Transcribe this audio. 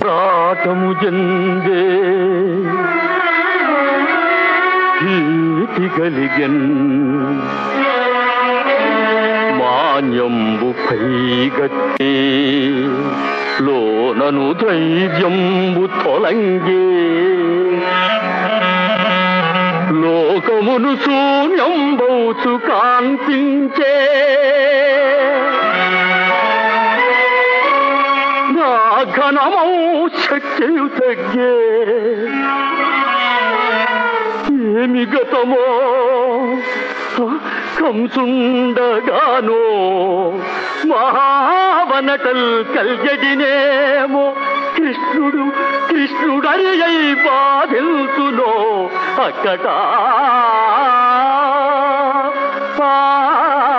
రాటము జందే భీతి కలిగన్ మాన్యంబు పైగత్తే లోనను ధైర్యంబు తొలంగే లోకమును శూన్యంబౌచు కాంతించే నా ఘనమౌ శక్తియు తగ్గే ఏమి గతమో కంసుండగానో మహావనటల్ కల్గడినేమో కృష్ణుడు కృష్ణుడరి అయి బాధిల్తునో అక్కడా ఆ